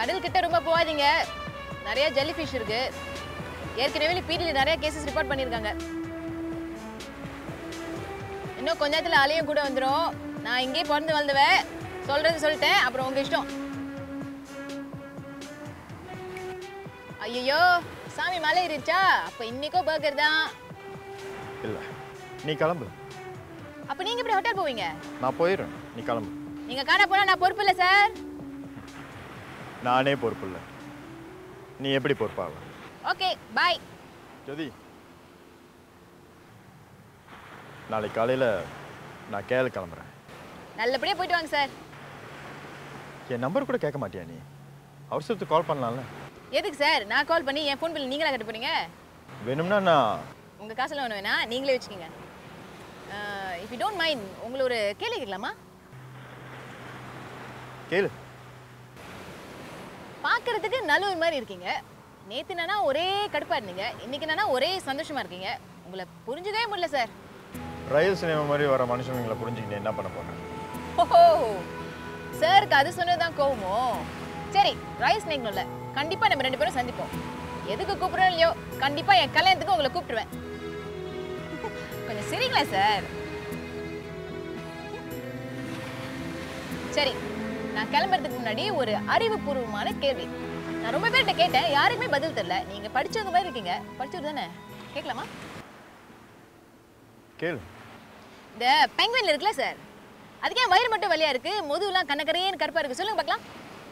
கடல் கிட்ட ரொம்ப போகாதீங்க நிறைய ஜெல்லி ஃபிஷ் இருக்கு ஏற்கனவே பீடியில் நிறைய கேசஸ் ரிப்போர்ட் பண்ணியிருக்காங்க இன்னும் கொஞ்ச நேரத்தில் அலையும் கூட வந்துடும் நான் இங்கேயே பிறந்து வளர்ந்துவேன் சொல்றது சொல்லிட்டேன் அப்புறம் உங்க இஷ்டம் ஐயோ சாமி மலை ஏறிடுச்சா அப்ப இன்னைக்கோ பர்கர் தான் இல்லை நீ கிளம்பு அப்ப நீங்க எப்படி ஹோட்டல் போவீங்க நான் போயிடுறேன் நீ கிளம்பு நீங்க காண போனா நான் பொறுப்பு இல்லை சார் நானே பொறுப்பு இல்லை நீ எப்படி பொறுப்பாக ஓகே பாய் ஜோதி நாளைக்கு காலையில் நான் கேளு கிளம்புறேன் நல்லபடியா போயிட்டு வாங்க சார் என் நம்பர் கூட கேட்க மாட்டியா நீ அவசரத்துக்கு கால் பண்ணலாம்ல எதுக்கு சார் நான் கால் பண்ணி என் ஃபோன் பில் நீங்களா கட்ட போறீங்க வேணும்னா நான் உங்க காசுல ஒன்று வேணா நீங்களே வச்சுக்கோங்க இஃப் யூ டோன்ட் மைண்ட் உங்களை ஒரு கேள்வி கேட்கலாமா கேளு பார்க்கறதுக்கு நல்லூர் மாதிரி இருக்கீங்க நேத்து என்னன்னா ஒரே கடுப்பா இருந்தீங்க இன்னைக்கு என்னன்னா ஒரே சந்தோஷமா இருக்கீங்க உங்களை புரிஞ்சுக்கவே முடியல சார் ரயில் சினிமா மாதிரி வர மனுஷனுங்களை புரிஞ்சுக்கிட்டு என்ன பண்ண போறேன் ஓஹோ சாருக்கு அது சொன்னதுதான் கோவமோ சரி ரைஸ் நேக்கணும்ல கண்டிப்பா நம்ம ரெண்டு பேரும் சந்திப்போம் எதுக்கு கூப்பிடுறோம் இல்லையோ கண்டிப்பா என் கல்யாணத்துக்கு உங்களை கூப்பிட்டுருவேன் கொஞ்சம் சிரிங்களா சார் சரி நான் கிளம்புறதுக்கு முன்னாடி ஒரு அறிவுபூர்வமான கேள்வி நான் ரொம்ப பேர்கிட்ட கேட்டேன் யாருக்குமே பதில் தெரியல நீங்க படிச்சவங்க மாதிரி இருக்கீங்க படிச்சவர் தானே கேட்கலாமா கேளு இந்த பெங்குவின் இருக்குல்ல சார் அதுக்கு ஏன் வயிறு மட்டும் வலியா இருக்கு முதுகுலாம் கண்ணக்கரையேன்னு கருப்பா இருக்கு சொல்லுங்க பார்க்கலாம்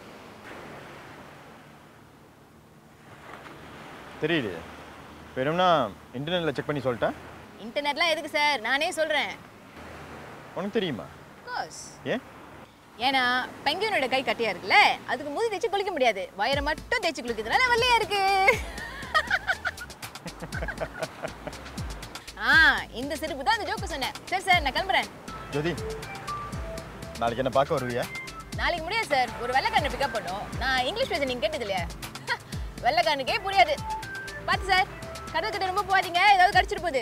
தெரியலையே வேணும்னா இன்டர்நெட்டில் செக் பண்ணி சொல்லிட்டேன் இன்டர்நெட்லாம் எதுக்கு சார் நானே சொல்றேன் உனக்கு தெரியுமா கோர்ஸ் ஏன் ஏன்னா பெங்குவினோட கை கட்டியா இருக்குல்ல அதுக்கு முது தேய்ச்சி குளிக்க முடியாது வயிறை மட்டும் தேய்ச்சி குளிக்கிறதுனால வெள்ளையா இருக்கு ஆ இந்த சிரிப்பு தான் அந்த ஜோக்கு சொன்னேன் சரி சார் நான் கிளம்புறேன் ஜோதி நாளைக்கு என்ன பார்க்க வருவியா நாளைக்கு முடியாது சார் ஒரு வெள்ளைக்காரனை பிக்கப் பண்ணும் நான் இங்கிலீஷ் பேச நீங்க கேட்டது இல்லையா வெள்ளைக்காரனுக்கே புரியாது பார்த்து சார் கடல் கிட்ட ரொம்ப போகாதீங்க ஏதாவது கடிச்சிட்டு போகுது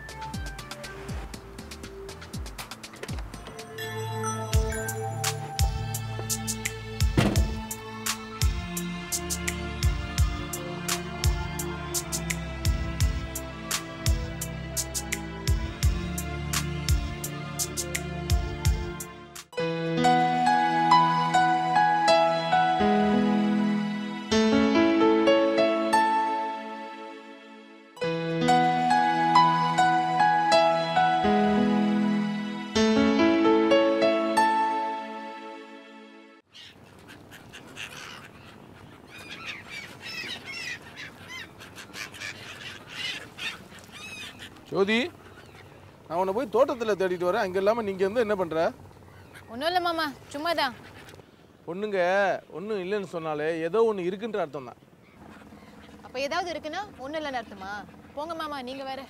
ஜோதி நான் உன்னை போய் தோட்டத்தில் தேடிட்டு வரேன் அங்கே இல்லாமல் நீங்கள் வந்து என்ன பண்ணுற ஒன்றும் இல்லை மாமா சும்மா தான் பொண்ணுங்க ஒன்றும் இல்லைன்னு சொன்னாலே ஏதோ ஒன்று இருக்குன்ற அர்த்தம் தான் அப்போ ஏதாவது இருக்குன்னா ஒன்றும் இல்லைன்னு அர்த்தமா போங்க மாமா நீங்கள் வேற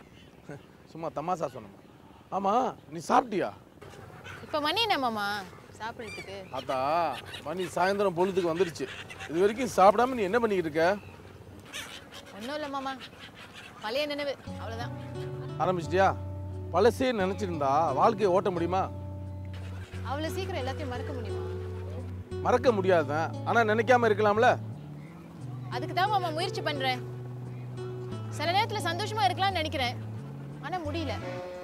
சும்மா தமாசா சொன்னோம் ஆமாம் நீ சாப்பிட்டியா இப்போ மணி என்ன மாமா சாப்பிட்றதுக்கு ஆத்தா மணி சாயந்தரம் பொழுதுக்கு வந்துடுச்சு இது வரைக்கும் சாப்பிடாம நீ என்ன பண்ணிக்கிட்டு இருக்க ஒன்றும் இல்லை மாமா பழைய நினைவு அவ்வளோதான் ஆரம்பிச்சிட்டியா பழசே நினச்சிருந்தா வாழ்க்கையை ஓட்ட முடியுமா அவ்வளோ சீக்கிரம் எல்லாத்தையும் மறக்க முடியுமா மறக்க முடியாதுதான் ஆனால் நினைக்காம இருக்கலாம்ல அதுக்கு தான் மாமா முயற்சி பண்ணுறேன் சில நேரத்தில் சந்தோஷமா இருக்கலாம்னு நினைக்கிறேன் ஆனால் முடியல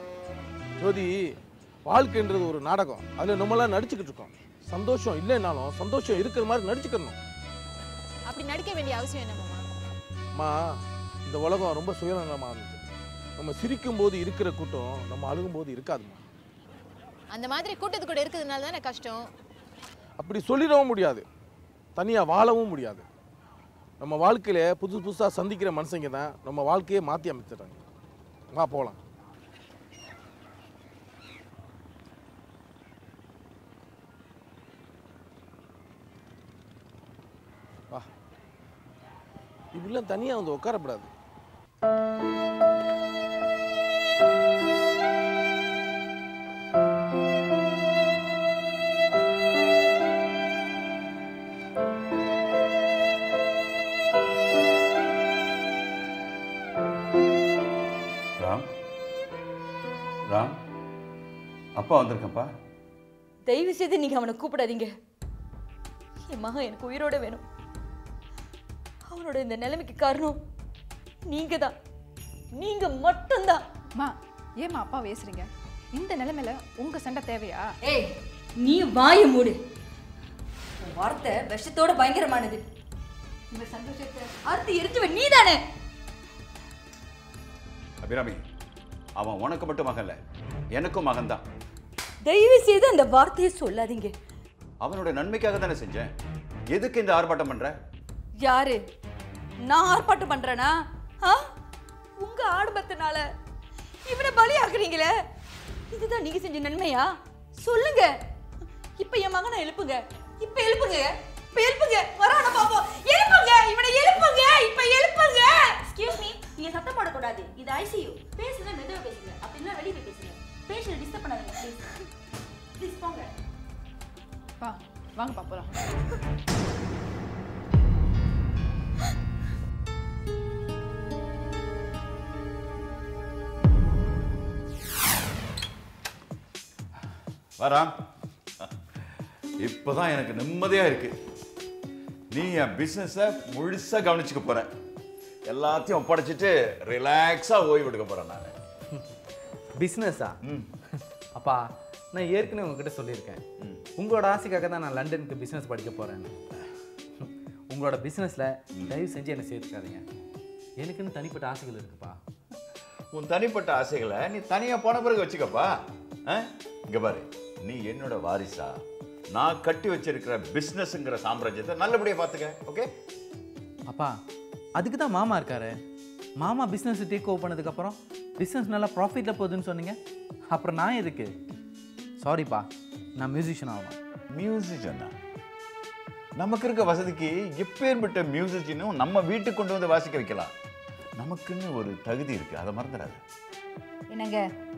ஜோதி வாழ்க்கைன்றது ஒரு நாடகம் அதில் நம்மளாம் நடிச்சுக்கிட்டு இருக்கோம் சந்தோஷம் இல்லைன்னாலும் சந்தோஷம் இருக்கிற மாதிரி நடிச்சுக்கணும் அப்படி நடிக்க வேண்டிய அவசியம் என்ன மாமா அம்மா இந்த உலகம் ரொம்ப சுயநலமாக இருந்துச்சு நம்ம சிரிக்கும் போது இருக்கிற கூட்டம் நம்ம அழுகும் போது இருக்காதும்மா அந்த மாதிரி கூட்டத்து கூட இருக்கிறதுனால தானே கஷ்டம் அப்படி சொல்லிடவும் முடியாது தனியாக வாழவும் முடியாது நம்ம வாழ்க்கையில புதுசு புதுசாக சந்திக்கிற மனுஷங்க தான் நம்ம வாழ்க்கையை மாற்றி அமைச்சிடுறாங்க வா போகலாம் வா இப்படிலாம் தனியாக வந்து உட்காரப்படாது ராம் ராம் அப்பா வந்திருக்கப்பா தயவு செய்து நீங்க அவனை கூப்பிடாதீங்க என் மகன் எனக்கு உயிரோட வேணும் அவனோட இந்த நிலைமைக்கு காரணம் நீங்க தான் நீங்க மட்டும்தான் அம்மா ஏம்மா அப்பா பேசுறீங்க இந்த நிலைமையில உங்க சண்டை தேவையா ஏய் நீ வாயை மூடு உன் வார்த்தை விஷத்தோட பயங்கரமானது இந்த சந்தோஷத்தை அறுத்து எரிஞ்சவன் நீதானே அபிராமி அவன் உனக்கு மட்டும் மகன் இல்லை எனக்கும் மகன்தான் தயவு செய்து அந்த வார்த்தையை சொல்லாதீங்க அவனோட நன்மைக்காக தானே செஞ்சேன் எதுக்கு இந்த ஆர்ப்பாட்டம் பண்ற யாரு நான் ஆர்ப்பாட்டம் பண்றேனா ஆ உங்க ஆடம்பரத்தினால இவனை பலியாக்குறீங்களே இதுதான் நீங்க செஞ்ச நன்மையா சொல்லுங்க இப்ப என் மகனை எழுப்புங்க இப்ப எழுப்புங்க இப்ப எழுப்புங்க வரான பாப்போம் எழுப்புங்க இவனை எழுப்புங்க இப்ப எழுப்புங்க எக்ஸ்கியூஸ் மீ நீங்க சத்தம் போடக்கூடாது இது ஐசியூ பேசுங்க மெதுவா பேசுங்க அப்படின்னா வெளியே போய் பேசுங்க பேஷண்ட் டிஸ்டர்ப் பண்ணாதீங்க ப்ளீஸ் ப்ளீஸ் போங்க பா வாங்கப்பா போலாம் வராம் இப்போதான் எனக்கு நிம்மதியா இருக்கு நீ என் பிஸ்னஸை முழுசா கவனிச்சுக்க போற எல்லாத்தையும் ஒப்படைச்சிட்டு ரிலாக்ஸா ஓய்வு எடுக்க போறேன் நான் பிஸ்னஸா அப்பா நான் ஏற்கனவே உங்ககிட்ட சொல்லியிருக்கேன் உங்களோட ஆசைக்காக தான் நான் லண்டனுக்கு பிஸ்னஸ் படிக்க போகிறேன்னு உங்களோட பிஸ்னஸில் தயவு செஞ்சு என்னை சேர்த்துக்காதீங்க எனக்குன்னு தனிப்பட்ட ஆசைகள் இருக்குப்பா உன் தனிப்பட்ட ஆசைகளை நீ தனியா போன பிறகு வச்சுக்கப்பா ஆ? இங்க பாரு நீ என்னோட வாரிசா நான் கட்டி வச்சிருக்கிற பிசினஸ்ங்கிற சாம்ராஜ்யத்தை நல்லபடியா பாத்துக்க ஓகே அப்பா அதுக்கு தான் மாமா இருக்காரு மாமா பிஸ்னஸ் டேக் ஓவர் பண்ணதுக்கப்புறம் பிஸ்னஸ் நல்லா ப்ராஃபிட்டில் போகுதுன்னு சொன்னீங்க அப்புறம் நான் எதுக்கு சாரிப்பா நான் மியூசிஷியன் ஆகணும் மியூசிஷியனா நமக்கு இருக்க வசதிக்கு எப்பேற்பட்ட மியூசிஷியனும் நம்ம வீட்டுக்கு கொண்டு வந்து வாசிக்க வைக்கலாம் நமக்குன்னு ஒரு தகுதி இருக்கு அதை மறந்துடாது என்னங்க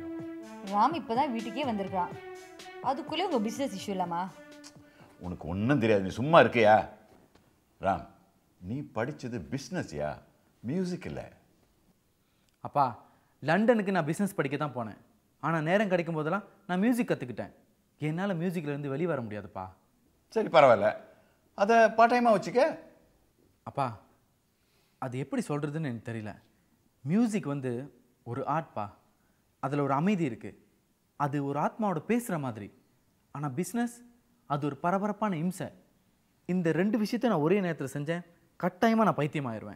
ராம் இப்பதான் வீட்டுக்கே வந்திருக்கான் அதுக்குள்ளே உங்க பிசினஸ் இஷ்யூ இல்லாமா உனக்கு ஒன்றும் தெரியாது நீ சும்மா இருக்கியா ராம் நீ படிச்சது பிஸ்னஸ்யா மியூசிக் இல்லை அப்பா லண்டனுக்கு நான் பிஸ்னஸ் படிக்க தான் போனேன் ஆனால் நேரம் கிடைக்கும் போதெல்லாம் நான் மியூசிக் கற்றுக்கிட்டேன் என்னால் மியூசிக்கில் இருந்து வெளியே வர முடியாதுப்பா சரி பரவாயில்ல அதை பார்ட் டைமாக வச்சுக்க அப்பா அது எப்படி சொல்கிறதுன்னு எனக்கு தெரியல மியூசிக் வந்து ஒரு ஆர்ட்பா அதில் ஒரு அமைதி இருக்குது அது ஒரு ஆத்மாவோட பேசுகிற மாதிரி ஆனால் பிஸ்னஸ் அது ஒரு பரபரப்பான இம்சை இந்த ரெண்டு விஷயத்தை நான் ஒரே நேரத்தில் செஞ்சேன் கட்டாயமாக நான் பைத்தியமாயிருவேன்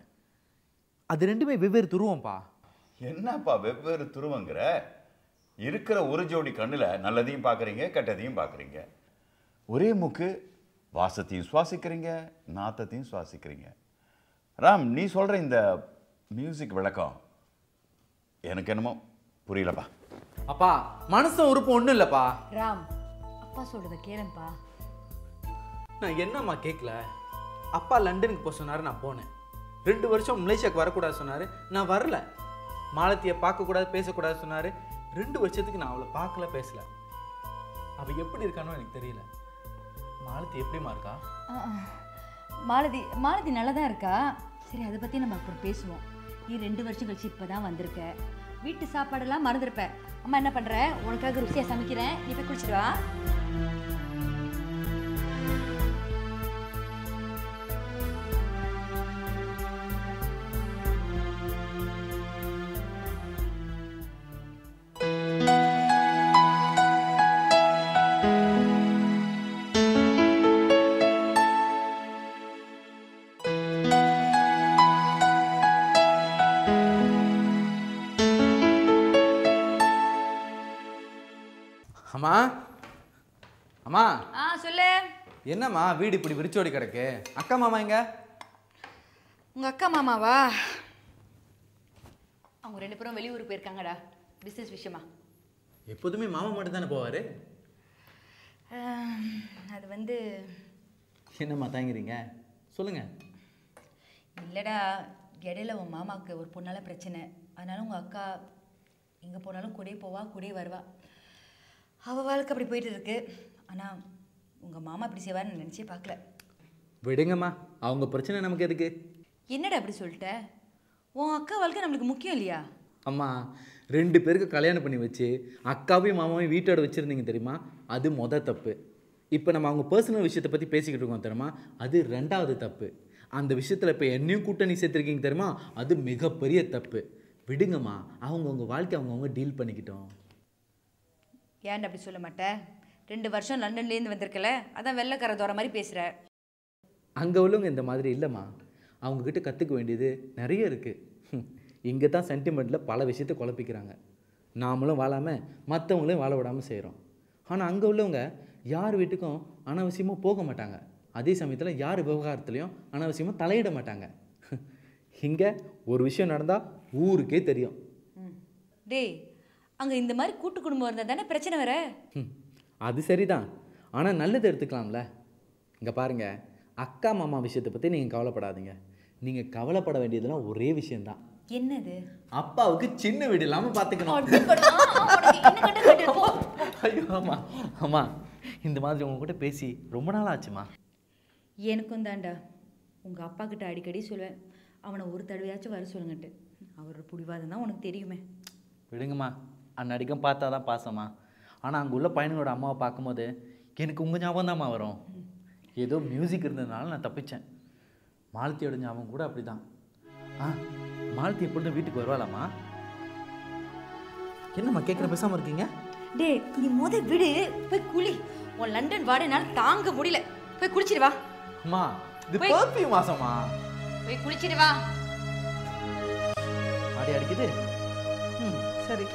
அது ரெண்டுமே வெவ்வேறு துருவம்ப்பா என்னப்பா வெவ்வேறு துருவங்கிற இருக்கிற ஒரு ஜோடி கண்ணில் நல்லதையும் பார்க்குறீங்க கெட்டதையும் பார்க்குறீங்க ஒரே மூக்கு வாசத்தையும் சுவாசிக்கிறீங்க நாத்தத்தையும் சுவாசிக்கிறீங்க ராம் நீ சொல்கிற இந்த மியூசிக் விளக்கம் எனக்கு என்னமோ புரியலப்பா அப்பா மனசு உறுப்பு ஒன்றும் இல்லைப்பா ராம் அப்பா சொல்றத கேளம்பா நான் என்னம்மா கேட்கல அப்பா லண்டனுக்கு போக சொன்னார் நான் போனேன் ரெண்டு வருஷம் மலேசியாவுக்கு வரக்கூடாது சொன்னார் நான் வரல மாலத்தியை பார்க்கக்கூடாது பேசக்கூடாது சொன்னார் ரெண்டு வருஷத்துக்கு நான் அவளை பார்க்கல பேசல அவள் எப்படி இருக்கானோ எனக்கு தெரியல மாலத்தி எப்படிம்மா இருக்கா மாலதி மாலதி நல்லா தான் இருக்கா சரி அதை பற்றி நம்ம அப்புறம் பேசுவோம் நீ ரெண்டு வருஷம் கழிச்சு இப்போ தான் வந்திருக்க வீட்டு சாப்பாடெல்லாம் மறந்துருப்ப அம்மா என்ன பண்ணுற உனக்காக ருசியாக சமைக்கிறேன் நீ போய் குடிச்சிட்டு வா அம்மா அம்மா ஆ சொல்லு என்னம்மா வீடு இப்படி விரிச்சோடி கிடக்கு அக்கா மாமா எங்க உங்கள் அக்கா மாமாவா அவங்க ரெண்டு பேரும் வெளியூர் போயிருக்காங்கடா பிஸ்னஸ் விஷயமா எப்போதுமே மாமா மட்டும் தானே போவார் ஆம், அது வந்து என்னம்மா தாங்கிறீங்க சொல்லுங்க இல்லைடா இடையில உன் மாமாவுக்கு ஒரு பொண்ணால பிரச்சனை அதனால உங்கள் அக்கா எங்கே போனாலும் கூடயே போவா கூடயே வருவா அவள் வாழ்க்கை அப்படி போயிட்டு இருக்கு ஆனால் உங்கள் மாமா அப்படி செய்வார்னு நினச்சே பார்க்கல விடுங்கம்மா அவங்க பிரச்சனை நமக்கு எதுக்கு என்னடா அப்படி சொல்லிட்ட உன் அக்கா வாழ்க்கை நம்மளுக்கு முக்கியம் இல்லையா அம்மா ரெண்டு பேருக்கு கல்யாணம் பண்ணி வச்சு அக்காவையும் மாமாவையும் வீட்டோட வச்சுருந்தீங்க தெரியுமா அது மொத தப்பு இப்போ நம்ம அவங்க பர்சனல் விஷயத்தை பற்றி பேசிக்கிட்டு இருக்கோம் தெரியுமா அது ரெண்டாவது தப்பு அந்த விஷயத்தில் இப்போ என்னையும் கூட்டணி சேர்த்துருக்கீங்க தெரியுமா அது மிகப்பெரிய தப்பு விடுங்கம்மா அவங்கவுங்க வாழ்க்கை அவங்கவுங்க டீல் பண்ணிக்கிட்டோம் ஏன்டா அப்படி சொல்ல மாட்டேன் ரெண்டு வருஷம் லண்டன்லேருந்து வந்திருக்கல அதான் வெள்ளைக்கார தோற மாதிரி பேசுகிற அங்கே உள்ளவங்க இந்த மாதிரி இல்லைம்மா அவங்கக்கிட்ட கற்றுக்க வேண்டியது நிறைய இருக்குது இங்கே தான் சென்டிமெண்ட்டில் பல விஷயத்தை குழப்பிக்கிறாங்க நாமளும் வாழாமல் மற்றவங்களையும் வாழ விடாமல் செய்கிறோம் ஆனால் அங்கே உள்ளவங்க யார் வீட்டுக்கும் அனாவசியமாக போக மாட்டாங்க அதே சமயத்தில் யார் விவகாரத்துலையும் அனாவசியமாக தலையிட மாட்டாங்க இங்கே ஒரு விஷயம் நடந்தால் ஊருக்கே தெரியும் டேய் அங்கே இந்த மாதிரி கூட்டு குடும்பம் இருந்தால் தானே பிரச்சனை வர ம், அது சரிதான் ஆனால் நல்லது எடுத்துக்கலாம்ல இங்கே பாருங்க அக்கா மாமா விஷயத்தை பற்றி நீங்கள் கவலைப்படாதீங்க நீங்கள் கவலைப்பட வேண்டியதெல்லாம் ஒரே விஷயம்தான் என்னது அப்பாவுக்கு சின்ன வீடு இல்லாமல் பார்த்துக்கணும் ஐயோ ஆமாம் ஆமாம் இந்த மாதிரி உங்ககிட்ட பேசி ரொம்ப நாள் ஆச்சுமா எனக்கும் தான்டா உங்கள் அப்பா கிட்ட அடிக்கடி சொல்லுவேன் அவனை ஒரு தடவையாச்சும் வர சொல்லுங்கட்டு அவரோட பிடிவாதம் தான் உனக்கு தெரியுமே விடுங்கம்மா அன்னடிக்கும் பார்த்தா தான் பாசமா ஆனால் அங்கே உள்ள பையனுங்களோட அம்மாவை பார்க்கும்போது எனக்கு உங்கள் ஞாபகம் தான்மா வரும் ஏதோ மியூசிக் இருந்ததுனால நான் தப்பிச்சேன் மாலத்தியோட ஞாபகம் கூட அப்படி தான் ஆ மாலத்தி எப்பொழுதும் வீட்டுக்கு வருவாளாம்மா என்னம்மா கேட்குற பேசாமல் இருக்கீங்க டேய் நீ முத விடு போய் குளி உன் லண்டன் வாட என்னால தாங்க முடியல போய் குளிச்சிரு வா அம்மா இது போய். பர்ஃபியூம் மாசமா போய் குளிச்சிரு வா ஆடி அடிக்குது ம் சரி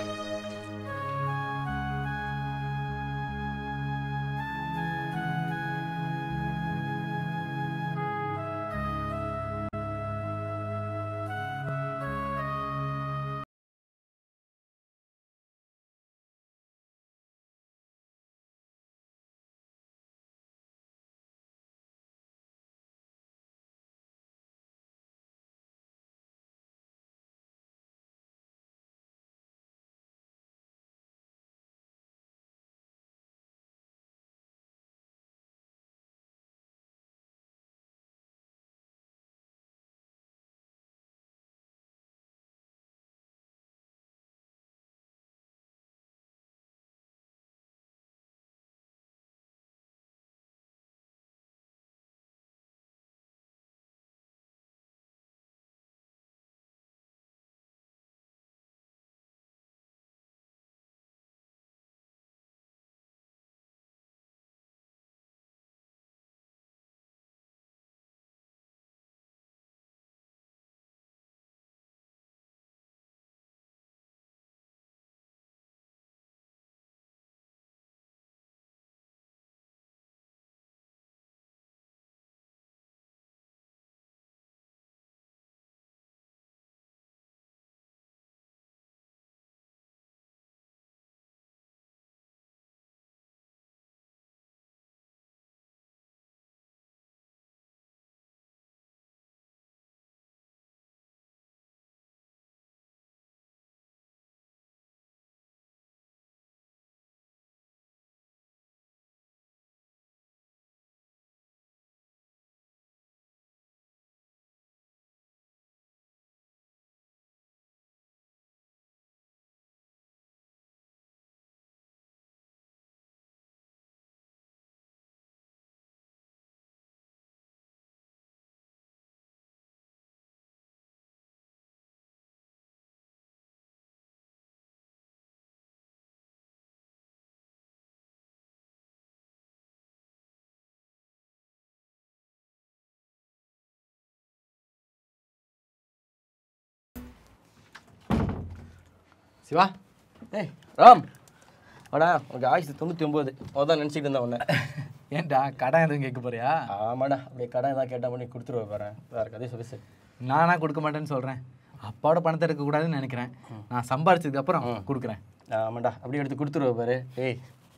சிவா ஏய் ராம் வாடா உனக்கு ஆயுசு தொண்ணூற்றி ஒம்பது அதான் நினச்சிட்டு இருந்தேன் உன்னை ஏன்டா கடன் எதுவும் கேட்க போறியா ஆமாடா அப்படியே கடன் ஏதாவது கேட்டால் பண்ணி கொடுத்துருவ பாரு வேறு கதையை சொல்லி நானா கொடுக்க மாட்டேன்னு சொல்கிறேன் அப்பாவோட பணத்தை இருக்கக்கூடாதுன்னு நினைக்கிறேன் நான் சம்பாரிச்சதுக்கு அப்புறம் கொடுக்குறேன் ஆமாண்டா அப்படியே எடுத்து கொடுத்துருவ பாரு ஏய்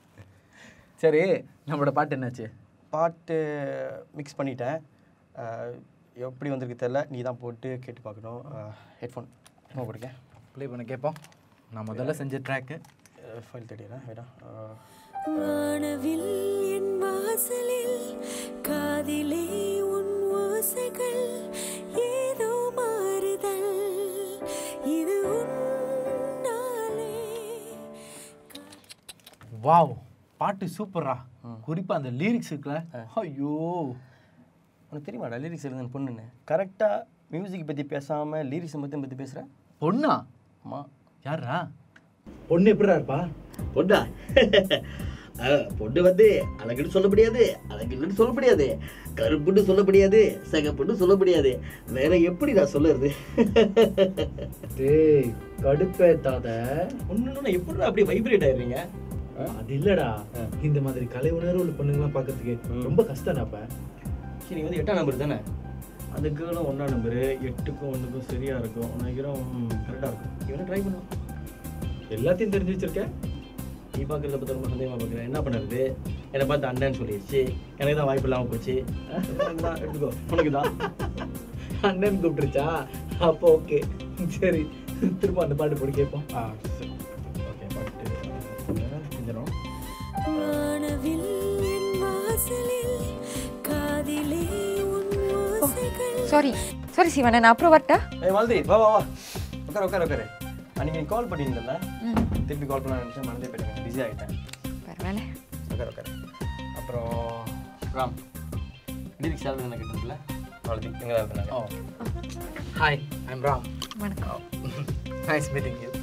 சரி நம்மளோட பாட்டு என்னாச்சு பாட்டு மிக்ஸ் பண்ணிட்டேன் அஹ், எப்படி வந்திருக்கு தெரில நீ தான் போட்டு கேட்டு பார்க்கணும் ஹெட்ஃபோன் ஹெட்ஃபோன் போட்டுக்கேன் ப்ளே பண்ண கேட்போம் நான் முதல்ல செஞ்ச ட்ராக்கு ஃபைல் தேடிடுறேன் வேடா வானவில் என் வாசலில் காதிலே உன் ஓசைகள் ஏதோ மாறுதல் இது உன்னாலே வாவ் பாட்டு சூப்பரா குறிப்பாக அந்த லிரிக்ஸ் இருக்குல்ல ஐயோ உனக்கு தெரியுமாடா லிரிக்ஸ் எழுதுன பொண்ணுன்னு கரெக்டாக மியூசிக் பற்றி பேசாமல் லிரிக்ஸை மட்டும் பற்றி பேசுகிறேன் பொண்ணா அம்மா யாரா பொண்ணு எப்படிடா இருப்பா பொண்ணா அஹ், பொண்ணு வந்து அழகுன்னு சொல்ல முடியாது அழகுன்னு சொல்ல முடியாது கருப்புன்னு சொல்ல முடியாது சகப்புன்னு சொல்ல முடியாது வேற எப்படி நான் சொல்லுறது டேய் கடுப்பேத்தாத ஒன்று எப்படிடா அப்படியே வைப்ரேட் ஆயிடுறீங்க அது இல்லடா இந்த மாதிரி கலை உணர்வு உள்ள பொண்ணுங்களாம் பார்க்கறதுக்கு ரொம்ப கஷ்டம் அப்ப சரி நீ வந்து எட்டாம் நம்பர் தானே அந்த கேர்ளும் ஒன்றா நம்பரு எட்டுக்கும் ஒன்றுக்கும் சரியாக இருக்கும் நினைக்கிறோம் கரெக்டாக இருக்கும் இவனை ட்ரை பண்ணுவோம் எல்லாத்தையும் தெரிஞ்சு வச்சிருக்க நீ பார்க்குறத பற்றி ரொம்ப சந்தேகமாக பார்க்குறேன் என்ன பண்ணுறது என்னை பார்த்து அண்ணன் சொல்லிடுச்சு எனக்கு தான் வாய்ப்பு இல்லாமல் போச்சு எனக்கு தான் எடுத்துக்கோ உனக்கு தான் அண்ணன் கூப்பிட்டுருச்சா அப்போ ஓகே சரி திரும்ப அந்த பாட்டு போட்டு கேட்போம் ஆ சரி ஓகே பாட்டு செஞ்சிடும் வானவில் என் வாசலில் காதிலே உன் ஓசைகள் சாரி சாரி சிவன் நான் அப்புறம் வரட்டா ஏய் மாலதி வா வா வா உட்கார உட்கார உட்காரு அன்னைக்கு நீ கால் பண்ணியிருந்தல திருப்பி கால் பண்ண நினச்சேன் மறந்தே போயிட்டேன் பிஸி ஆகிட்டேன் பரவாயில்ல உட்கார உட்கார அப்புறம் ராம் லிரிக்ஸ் யாரும் என்ன கேட்டிருக்கல மாலதி எங்கே தான் இருந்தாங்க ஹாய் ஐம் ராம் வணக்கம் நைஸ் மீட்டிங் யூ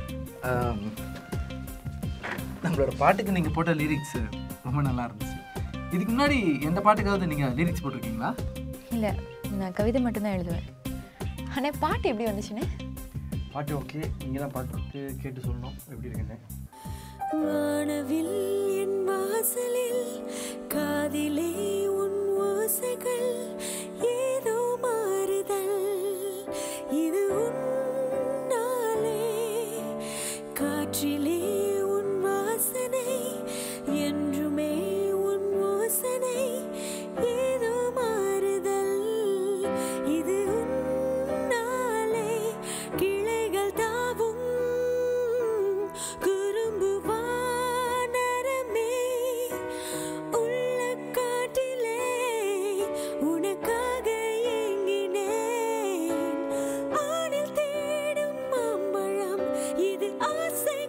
நம்மளோட பாட்டுக்கு நீங்கள் போட்ட லிரிக்ஸ் ரொம்ப நல்லா இருந்துச்சு இதுக்கு முன்னாடி எந்த பாட்டுக்காவது நீங்கள் லிரிக்ஸ் போட்டிருக்கீங்களா இல்லை நான் கவிதை மட்டும்தான் எழுதுவேன் ஆனால் பாட்டு எப்படி வந்துச்சுன்னு பாட்டு ஓகே நீங்கள் தான் பாட்டு கேட்டு சொல்லணும் எப்படி இருக்குன்னு வானவில் என் வாசலில் காதிலே உன் ஓசைகள் ஏதோ மாறுதல் இது உன்னாலே காற்றிலே உன் வாசனை என்றுமே உன் ஓசனை ஏதோ மாறுதல் இது உன்னாலே கிளைகள் தாவும் குறும்பு வானரமே உள்ள காட்டிலே உனக்காக ஏங்கினேன் ஆணில் தேடும் மாம்பழம் இது ஆசை